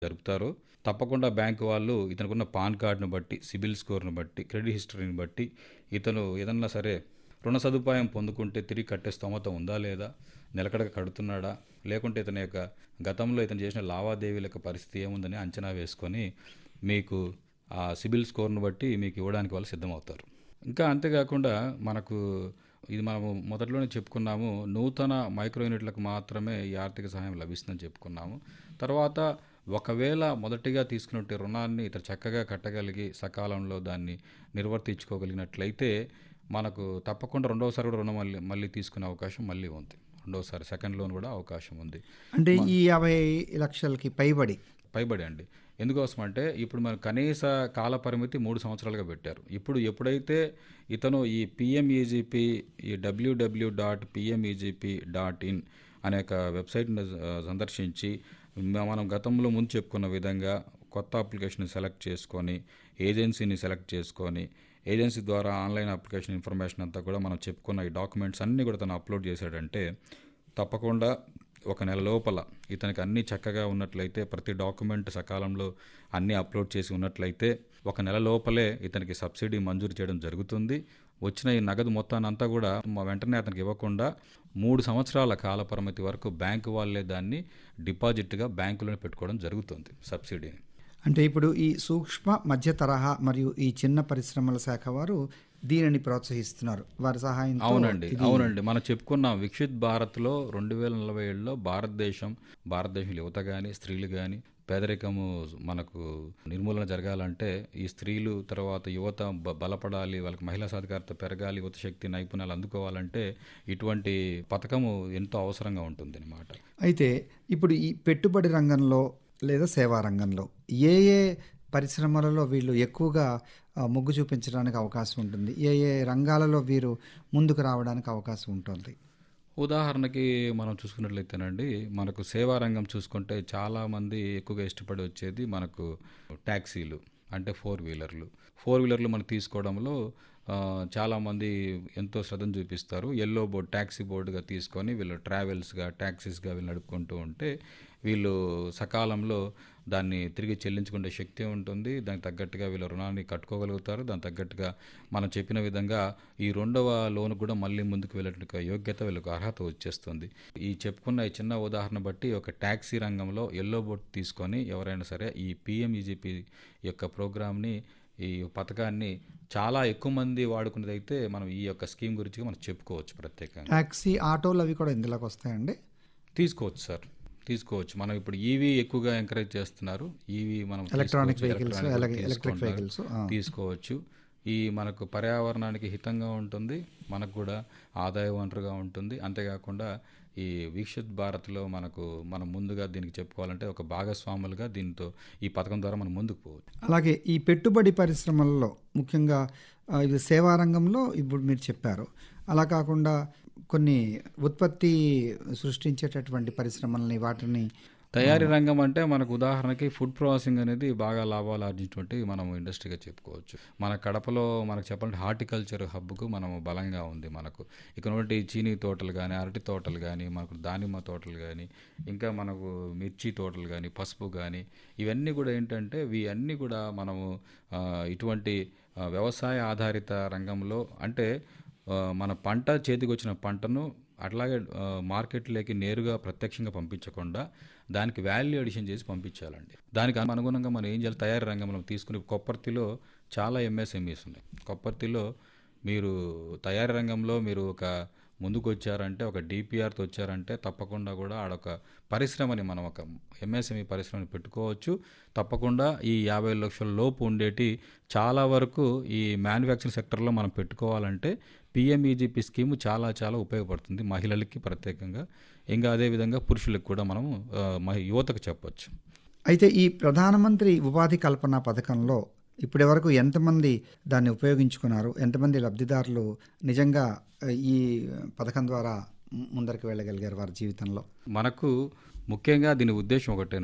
జరుపుతారో తప్పకుండా బ్యాంకు వాళ్ళు ఇతనుకున్న పాన్ కార్డును బట్టి సిబిల్ స్కోర్ను బట్టి క్రెడిట్ హిస్టరీని బట్టి ఇతను ఏదన్నా సరే రుణ సదుపాయం పొందుకుంటే తిరిగి కట్టే స్తోమత ఉందా లేదా నిలకడగా కడుతున్నాడా లేకుంటే ఇతని యొక్క గతంలో ఇతను చేసిన లావాదేవీల యొక్క పరిస్థితి ఏముందని అంచనా వేసుకొని మీకు ఆ సిబిల్ స్కోర్ను బట్టి మీకు ఇవ్వడానికి వాళ్ళు సిద్ధమవుతారు ఇంకా అంతేకాకుండా మనకు ఇది మనము మొదట్లోనే చెప్పుకున్నాము నూతన మైక్రో యూనిట్లకు మాత్రమే ఈ ఆర్థిక సహాయం లభిస్తుందని చెప్పుకున్నాము తర్వాత ఒకవేళ మొదటిగా తీసుకున్నట్టు రుణాన్ని ఇతను చక్కగా కట్టగలిగి సకాలంలో దాన్ని నిర్వర్తించుకోగలిగినట్లయితే మనకు తప్పకుండా రెండవసారి కూడా రుణం మళ్ళీ మళ్ళీ తీసుకునే అవకాశం మళ్ళీ ఉంది రెండవసారి సెకండ్ లోన్ కూడా అవకాశం ఉంది అంటే ఈ యాభై లక్షలకి పైబడి పైబడి అండి ఎందుకోసం అంటే ఇప్పుడు మన కనీస కాల పరిమితి మూడు సంవత్సరాలుగా పెట్టారు ఇప్పుడు ఎప్పుడైతే ఇతను ఈ పిఎంఈజీపీ ఈ WWW dot PMEGP dot in అనే ఒక వెబ్సైట్ని ఆ, సందర్శించి మ- మనం గతంలో ముందు చెప్పుకున్న విధంగా కొత్త అప్లికేషన్ సెలెక్ట్ చేసుకొని ఏజెన్సీని సెలెక్ట్ చేసుకొని ఏజెన్సీ ద్వారా ఆన్లైన్ అప్లికేషన్ ఇన్ఫర్మేషన్ అంతా కూడా మనం చెప్పుకున్న ఈ డాక్యుమెంట్స్ అన్నీ కూడా తను అప్లోడ్ చేశాడంటే తప్పకుండా ఒక నెల లోపల ఇతనికి అన్నీ చక్కగా ఉన్నట్లయితే ప్రతి డాక్యుమెంట్ సకాలంలో అన్నీ అప్లోడ్ చేసి ఉన్నట్లయితే ఒక నెల లోపలే ఇతనికి సబ్సిడీ మంజూరు చేయడం జరుగుతుంది వచ్చిన ఈ నగదు మొత్తాన్ని అంతా కూడా మా వెంటనే అతనికి ఇవ్వకుండా మూడు సంవత్సరాల కాల పరిమితి వరకు బ్యాంకు వాళ్ళే దాన్ని డిపాజిట్గా బ్యాంకులోనే పెట్టుకోవడం జరుగుతుంది సబ్సిడీని అంటే ఇప్పుడు ఈ సూక్ష్మ మధ్య తరహా మరియు ఈ చిన్న పరిశ్రమల శాఖ వారు దీనిని ప్రోత్సహిస్తున్నారు వారి సహాయంతో అవునండి అవునండి మనం చెప్పుకున్నాం విక్షిత్ భారత్లో రెండు వేల నలభై ఏడులో భారతదేశం భారతదేశం యువత కానీ స్త్రీలు కానీ పేదరికము మనకు నిర్మూలన జరగాలంటే ఈ స్త్రీలు తర్వాత యువత బ- బలపడాలి వాళ్ళకి మహిళా సాధికారత పెరగాలి యువత శక్తి నైపుణ్యాలు అందుకోవాలంటే ఇటువంటి పథకము ఎంతో అవసరంగా ఉంటుంది అనమాట అయితే ఇప్పుడు ఈ పెట్టుబడి రంగంలో లేదా సేవా రంగంలో ఏ ఏ పరిశ్రమలలో వీళ్ళు ఎక్కువగా ఆ, మొగ్గు చూపించడానికి అవకాశం ఉంటుంది ఏ ఏ రంగాలలో వీరు ముందుకు రావడానికి అవకాశం ఉంటుంది ఉదాహరణకి మనం చూసుకున్నట్లయితేనండి మనకు సేవా రంగం చూసుకుంటే చాలామంది ఎక్కువగా ఇష్టపడి వచ్చేది మనకు ట్యాక్సీలు అంటే ఫోర్ వీలర్లు ఫోర్ వీలర్లు మనం తీసుకోవడంలో ఆ, చాలామంది ఎంతో శ్రద్ధను చూపిస్తారు ఎల్లో బోర్డ్ ట్యాక్సీ బోర్డుగా తీసుకొని వీళ్ళు ట్రావెల్స్గా ట్యాక్సీస్గా వీళ్ళు నడుపుకుంటూ ఉంటే వీళ్ళు సకాలంలో దాన్ని తిరిగి చెల్లించుకునే శక్తి ఉంటుంది దానికి తగ్గట్టుగా వీళ్ళ రుణాన్ని కట్టుకోగలుగుతారు దానికి తగ్గట్టుగా మనం చెప్పిన విధంగా ఈ రెండవ లోన్ కూడా మళ్ళీ ముందుకు వెళ్ళేటువంటి యోగ్యత వీళ్ళకు అర్హత వచ్చేస్తుంది ఈ చెప్పుకున్న ఈ చిన్న ఉదాహరణ బట్టి ఒక ట్యాక్సీ రంగంలో ఎల్లో బోర్డ్ తీసుకొని ఎవరైనా సరే ఈ పిఎంఈజీపీ యొక్క ప్రోగ్రామ్ని ఈ పథకాన్ని చాలా ఎక్కువ మంది వాడుకునేదైతే మనం ఈ యొక్క స్కీమ్ గురించి మనం చెప్పుకోవచ్చు ప్రత్యేకంగా ట్యాక్సీ ఆటోలు అవి కూడా ఇందులోకి వస్తాయండి తీసుకోవచ్చు సార్ తీసుకోవచ్చు మనం ఇప్పుడు ఈవీ ఎక్కువగా ఎంకరేజ్ చేస్తున్నారు ఈవీ మనం ఎలక్ట్రానిక్ తీసుకోవచ్చు, వెహికల్స్ ఎలక్ట్రానిక్ అలాగే ఎలక్ట్రిక్ తీసుకుంటారు. వెహికల్స్ ఆ. తీసుకోవచ్చు ఈ మనకు పర్యావరణానికి హితంగా ఉంటుంది మనకు కూడా ఆదాయ వనరుగా ఉంటుంది అంతేకాకుండా ఈ వీక్షిత్ భారత్లో మనకు మనం ముందుగా దీనికి చెప్పుకోవాలంటే ఒక భాగస్వాములుగా దీంతో ఈ పథకం ద్వారా మనం ముందుకు పోవచ్చు అలాగే ఈ పెట్టుబడి పరిశ్రమల్లో ముఖ్యంగా ఆ, ఇది సేవా రంగంలో ఇప్పుడు మీరు చెప్పారు అలా కాకుండా కొన్ని ఉత్పత్తి సృష్టించేటటువంటి పరిశ్రమల్ని వాటిని తయారీ రంగం అంటే మనకు ఉదాహరణకి ఫుడ్ ప్రాసెసింగ్ అనేది బాగా లాభాలు ఆర్జించినటువంటి మనం ఇండస్ట్రీగా చెప్పుకోవచ్చు మన కడపలో మనకు చెప్పాలంటే హార్టికల్చర్ హబ్కు మనం బలంగా ఉంది మనకు ఇక్కడ ఉన్నటువంటి చీనీ తోటలు కానీ అరటి తోటలు కానీ మనకు దానిమ్మ తోటలు కానీ ఇంకా మనకు మిర్చి తోటలు కానీ పసుపు కానీ ఇవన్నీ కూడా ఏంటంటే ఇవి అన్నీ కూడా మనము ఆ, ఇటువంటి ఆ, వ్యవసాయ ఆధారిత రంగంలో అంటే ఆ, మన పంట చేతికి వచ్చిన పంటను అట్లాగే ఆ, మార్కెట్లోకి నేరుగా ప్రత్యక్షంగా పంపించకుండా దానికి వాల్యూ అడిషన్ చేసి పంపించాలండి దానికి అనుగుణంగా మనం ఏం చేయాలి తయారీ రంగంలో తీసుకుని కొప్పర్తిలో చాలా ఎంఎస్ఎంఈస్ ఉన్నాయి కొప్పర్తిలో మీరు తయారీ రంగంలో మీరు ఒక ముందుకు వచ్చారంటే ఒక డిపిఆర్తో వచ్చారంటే తప్పకుండా కూడా ఆడొక పరిశ్రమని మనం ఒక ఎంఎస్ఎంఈ పరిశ్రమని పెట్టుకోవచ్చు తప్పకుండా ఈ యాభై లక్షల లోపు ఉండేటి చాలా వరకు ఈ మ్యానుఫ్యాక్చరింగ్ సెక్టర్లో మనం పెట్టుకోవాలంటే పిఎంఈజీపీ స్కీమ్ చాలా చాలా ఉపయోగపడుతుంది మహిళలకి ప్రత్యేకంగా ఇంకా అదేవిధంగా పురుషులకు కూడా మనం ఆ, మహి- యువతకు చెప్పొచ్చు అయితే ఈ ప్రధానమంత్రి ఉపాధి కల్పన పథకంలో ఇప్పటి వరకు ఎంతమంది దాన్ని ఉపయోగించుకున్నారు ఎంతమంది లబ్ధిదారులు నిజంగా ఆ, ఈ పథకం ద్వారా ము- ముందరికి వెళ్ళగలిగారు వారి జీవితంలో మనకు ముఖ్యంగా దీని ఉద్దేశం ఒకటేనండి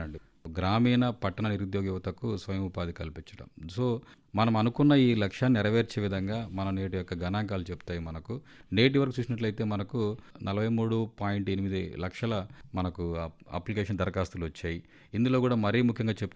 గ్రామీణ పట్టణ నిరుద్యోగ యువతకు స్వయం ఉపాధి కల్పించడం సో మనం అనుకున్న ఈ లక్ష్యాన్ని నెరవేర్చే విధంగా మన నేటి యొక్క గణాంకాలు చెప్తాయి మనకు నేటి వరకు చూసినట్లయితే మనకు నలభై మూడు పాయింట్ ఎనిమిది లక్షల మనకు అప్- అప్లికేషన్ దరఖాస్తులు వచ్చాయి ఇందులో కూడా మరీ ముఖ్యంగా చెప్పు